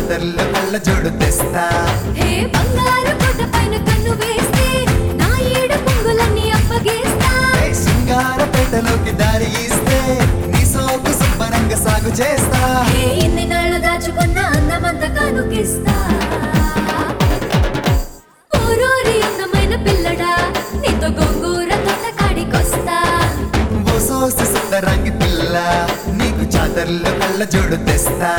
చాదర్లో కళ్ళ జోడు తెస్తా హే బంగారు కోట పైన కన్ను వేస్తే నా ఏడు పొంగులన్నీ అప్పగేస్తా ఏ శృంగారపేటలోకి దారి ఇస్తే నీ సోకు శుభ్రంగా సాగు చేస్తా హే ఇన్ని నాళ్ళు దాచుకున్న అందమంతా కానుకిస్తా ఊరూరి అందమైన పిల్లడా నీతో గోంగూర తోట కాడికొస్తా ఓ సోసి సుందరంగి పిల్ల నీకు చాదర్లో కళ్ళ జోడు తెస్తా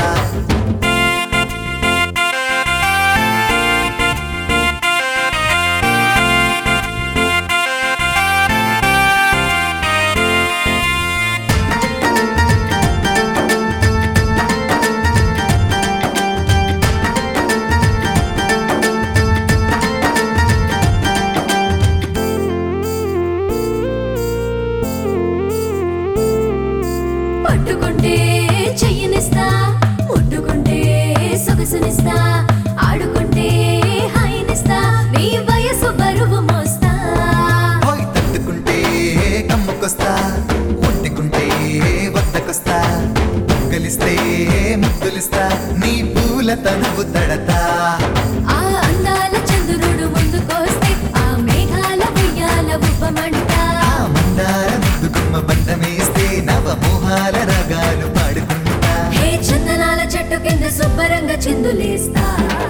పట్టుకుంటే చెయ్యనిస్తా ముట్టుకుంటే సొగసునిస్తా ఆడుకుంటే హాయినిస్తా నీ వయసు బరువు మోస్తా హోయ్ తట్టుకుంటే కమ్ముకొస్తా ఒట్టుకుంటే వద్దకొస్తా గలిస్తే ముద్దులిస్తా నీ పూల తనువు తడతా ఆ అందాల చంద్రుడు ముందుకొస్తే ఆ మేఘాల ఉయ్యాల ఉపమంట ఆ మందార ముద్దు గుమ్మ బంధమేస్తే నవ మోహాల రాగాలు పాడుకుంటా హే చందనాల చెట్టు కింద శుభ్రంగా చిందులేస్తా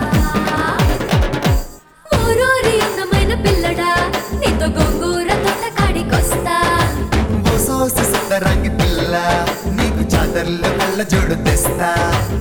ఊరూరి అందమైన పిల్లడా నీతో గోంగూర తోట కాడికొస్తా ఓ సోసి సుందరంగి పిల్ల నీకు చాదర్లో కళ్ళ జోడు తెస్తా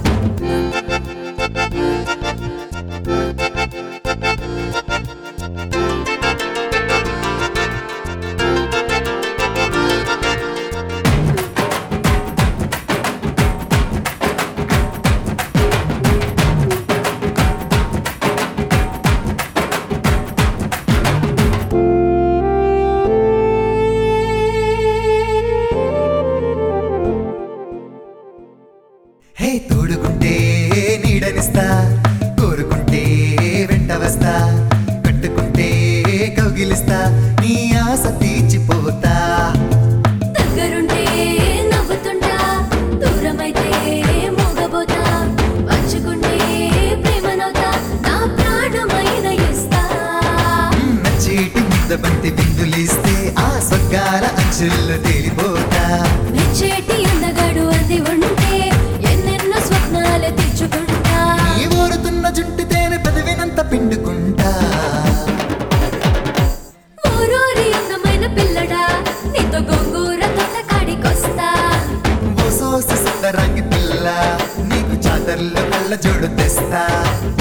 హే తోడుకుంటే నీడనిస్తా కోరుకుంటే వెంట వస్తా కట్టుకుంటే కౌగిలిస్తా నీ ఆశ తీర్చిపోతా దగ్గరుంటే నవ్వుతుంటా దూరమైతే మూగబోతా పంచుకుంటే ప్రేమనవుతా నా ప్రాణమైన ఇస్తా నచ్చేటి ముద్ద బంతి బిందులిస్తే ఆ స్వర్గాల అంచుల్లో తేలిపోతా మెచ్చేటి అందగాడు అంది ఉంటే ఎన్నెన్నో స్వప్నాలు తెచ్చుకుంటా నీ ఊరుతున్న జుట్టు తేనె పెదవినంత పిండుకుంటా ఊరూరి అందమైన పిల్లడా నీతో గోంగూర తోట కాడికొస్తా ఓ సోసి సుందరంగి పిల్ల నీకు చాదర్లో కళ్ళ జోడు తెస్తా